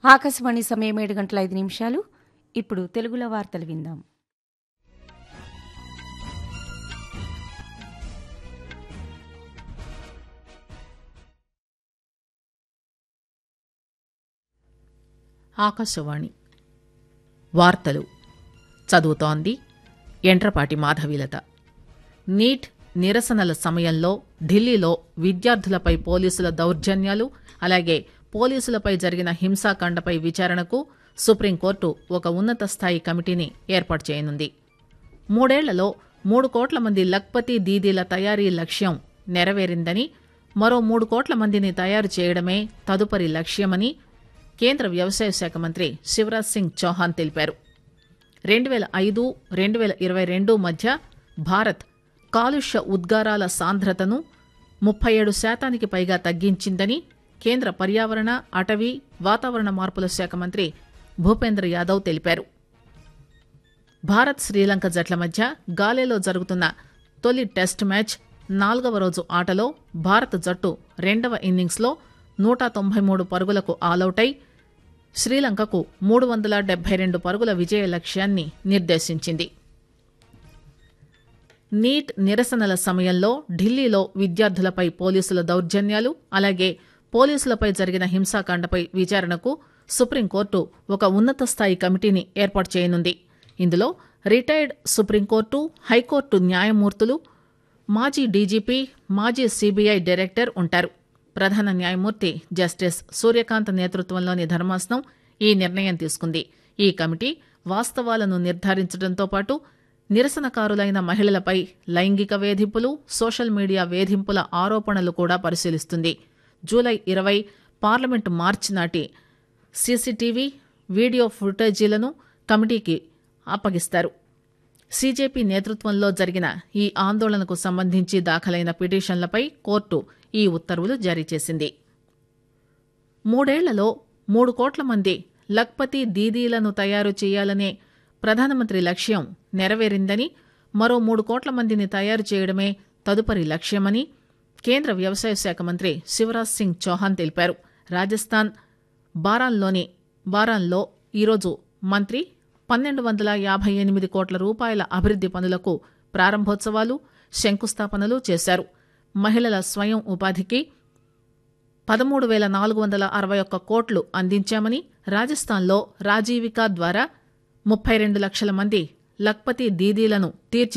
ఆకాశవాణి సమయం ఏడు గంటల ఐదు నిమిషాలు ఇప్పుడు తెలుగులో వార్తలు విందాం ఆకాశవాణి వార్తలు చదువుతోంది ఎండ్రపాటి మాధవీలత నీట్ నిరసనల సమయంలో ఢిల్లీలో విద్యార్థులపై పోలీసుల దౌర్జన్యాలు అలాగే పోలీసులపై జరిగిన హింసాకాండపై విచారణకు సుప్రీంకోర్టు ఒక ఉన్నత స్థాయి కమిటీని ఏర్పాటు చేయనుంది మూడేళ్లలో మూడు కోట్ల మంది లక్పతి దీదీల తయారీ లక్ష్యం నెరవేరిందని మరో మూడు కోట్ల మందిని తయారు చేయడమే తదుపరి లక్ష్యమని కేంద్ర వ్యవసాయ శాఖ మంత్రి శివరాజ్ సింగ్ చౌహాన్ తెలిపారు రెండు వేల ఐదు రెండు వేల ఇరవై రెండు మధ్య భారత్ కాలుష్య ఉద్గారాల సాంద్రతను ముప్పై ఏడు శాతానికి పైగా తగ్గించిందని కేంద్ర పర్యావరణ అటవీ వాతావరణ మార్పుల శాఖ మంత్రి భూపేంద్ర యాదవ్ తెలిపారు భారత్ శ్రీలంక జట్ల మధ్య గాలేలో జరుగుతున్న తొలి టెస్ట్ మ్యాచ్ నాలుగవ రోజు ఆటలో భారత జట్టు రెండవ ఇన్నింగ్స్లో నూట తొంభై మూడు పరుగులకు ఆలౌటై శ్రీలంకకు మూడు వందల డెబ్బై రెండు పరుగుల విజయ లక్ష్యాన్ని నిర్దేశించింది నీట్ నిరసనల సమయంలో ఢిల్లీలో విద్యార్థులపై పోలీసుల దౌర్జన్యాలు అలాగే పోలీసులపై జరిగిన హింసాకాండపై విచారణకు సుప్రీంకోర్టు ఒక ఉన్నత స్థాయి కమిటీని ఏర్పాటు చేయనుంది ఇందులో రిటైర్డ్ సుప్రీంకోర్టు హైకోర్టు న్యాయమూర్తులు మాజీ డీజీపీ మాజీ సీబీఐ డైరెక్టర్ ఉంటారు ప్రధాన న్యాయమూర్తి జస్టిస్ సూర్యకాంత్ నేతృత్వంలోని ధర్మాసనం ఈ నిర్ణయం తీసుకుంది ఈ కమిటీ వాస్తవాలను నిర్ధారించడంతో పాటు నిరసనకారులైన మహిళలపై లైంగిక వేధింపులు సోషల్ మీడియా వేధింపుల ఆరోపణలు కూడా పరిశీలిస్తుంది జూలై ఇరవై పార్లమెంటు మార్చి నాటి సీసీటీవీ వీడియో ఫుటేజీలను కమిటీకి అప్పగిస్తారు సీజేపీ నేతృత్వంలో జరిగిన ఈ ఆందోళనకు సంబంధించి దాఖలైన పిటిషన్లపై కోర్టు ఈ ఉత్తర్వులు జారీ చేసింది మూడేళ్లలో మూడు కోట్ల మంది లక్పతి దీదీలను తయారు చేయాలనే ప్రధానమంత్రి లక్ష్యం నెరవేరిందని మరో మూడు కోట్ల మందిని తయారు చేయడమే తదుపరి లక్ష్యమని కేంద్ర వ్యవసాయ శాఖ మంత్రి శివరాజ్ సింగ్ చౌహాన్ తెలిపారు రాజస్థాన్ బారాన్లోని బారాన్లో ఈరోజు మంత్రి పన్నెండు వందల యాభై ఎనిమిది కోట్ల రూపాయల అభివృద్ది పనులకు ప్రారంభోత్సవాలు శంకుస్థాపనలు చేశారు మహిళల స్వయం ఉపాధికి పదమూడు వేల నాలుగు వందల అరవై ఒక్క కోట్లు అందించామని రాజస్థాన్లో రాజీవిక ద్వారా ముప్పై రెండు లక్షల మంది లక్పతి దీదీలను తీర్చి